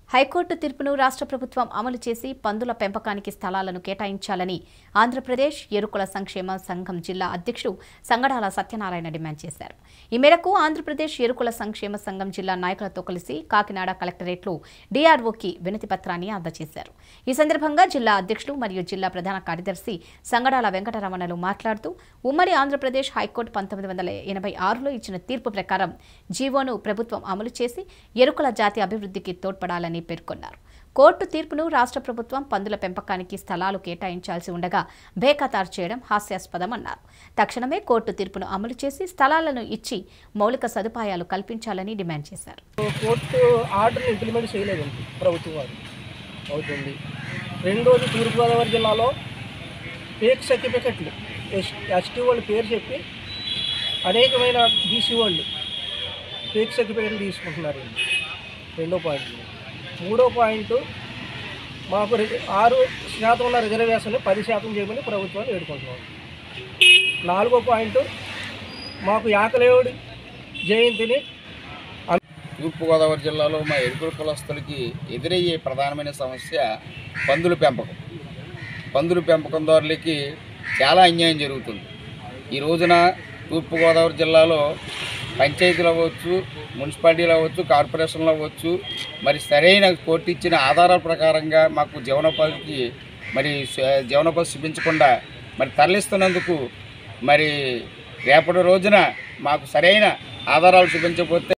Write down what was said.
high court తీర్పును రాష్ట్ర ప్రభుత్వం అమలు చేసి పందుల పెంపకానికి స్థలాలను కేటాయించాలని ఆంధ్రప్రదేశ్ ఎరుకుల సంక్షేమ సంఘం జిల్లా అధ్యక్షుడు సంగడాల సత్యనారాయణ డిమాండ్ చేశారు ఈ మేరకు ఆంధ్రప్రదేశ్ ఎరుకుల సంక్షేమ సంఘం జిల్లా నాయకులతో కలిసి కాకినాడ కలెక్టరేట్లో డీఆర్ఓకి వినతి పత్రాన్ని అందజేశారు ఈ సందర్భంగా జిల్లా అధ్యక్షుడు మరియు జిల్లా ప్రధాన కార్యదర్శి సంగడాల వెంకటరమణలు మాట్లాడుతూ ఉమ్మడి ఆంధ్రప్రదేశ్ హైకోర్టు పంతొమ్మిది వందల ఎనభై ఆరులో ఇచ్చిన తీర్పు ప్రకారం జీవోను ప్రభుత్వం అమలు చేసి ఎరుకుల జాతి అభివృద్ధికి తోడ్పడాలని పేర్కొన్నారు కోర్టు తీర్పును రాష్ట్ర ప్రభుత్వం పందుల పెంపకానికి స్థలాలు కేటాయించాల్సి ఉండగా బేఖతారు చేయడం హాస్యాస్పదమన్నారు తక్షణమే కోర్టు తీర్పును అమలు చేసి స్థలాలను ఇచ్చి మౌలిక సదుపాయాలు కల్పించాలని డిమాండ్ చేశారు కోర్టు ఆర్డర్ని ఇంప్లిమెంట్ చేయలేదండి ప్రభుత్వం వారు అవుతుంది రెండోది తూర్పుగోదావరి జిల్లాలో ఫేక్ సర్టిఫికెట్లు ఎస్ ఎస్టీ వాళ్ళ పేరు చెప్పి అనేకమైన బీసీ వాళ్ళు ఫేక్ సర్టిఫికెట్లు తీసుకుంటున్నారు రెండో పాయింట్ మూడో పాయింట్ మాకు రి- ఆరు శాతం ఉన్న రిజర్వేషన్ పది శాతం చేయమని ప్రభుత్వాన్ని వేడుకుంటున్నాం నాలుగో పాయింట్ మాకు యాకలేవుడి జయంతిని తూర్పుగోదావరి జిల్లాలో మా ఎరుకుల కులస్తులకి ఎదురయ్యే ప్రధానమైన సమస్య పందుల పెంపకం పందుల పెంపకందారులకి చాలా అన్యాయం జరుగుతుంది ఈ రోజున తూర్పుగోదావరి జిల్లాలో పంచాయతీలు అవ్వచ్చు మున్సిపాలిటీలు అవ్వచ్చు కార్పొరేషన్లు అవ్వచ్చు మరి సరైన కోర్టు ఇచ్చిన ఆధారాల ప్రకారంగా మాకు జీవనోపాధికి మరి స- జీవనోపాధి చూపించకుండా మరి తరలిస్తున్నందుకు మరి రేపటి రోజున మాకు సరైన ఆధారాలు చూపించకపోతే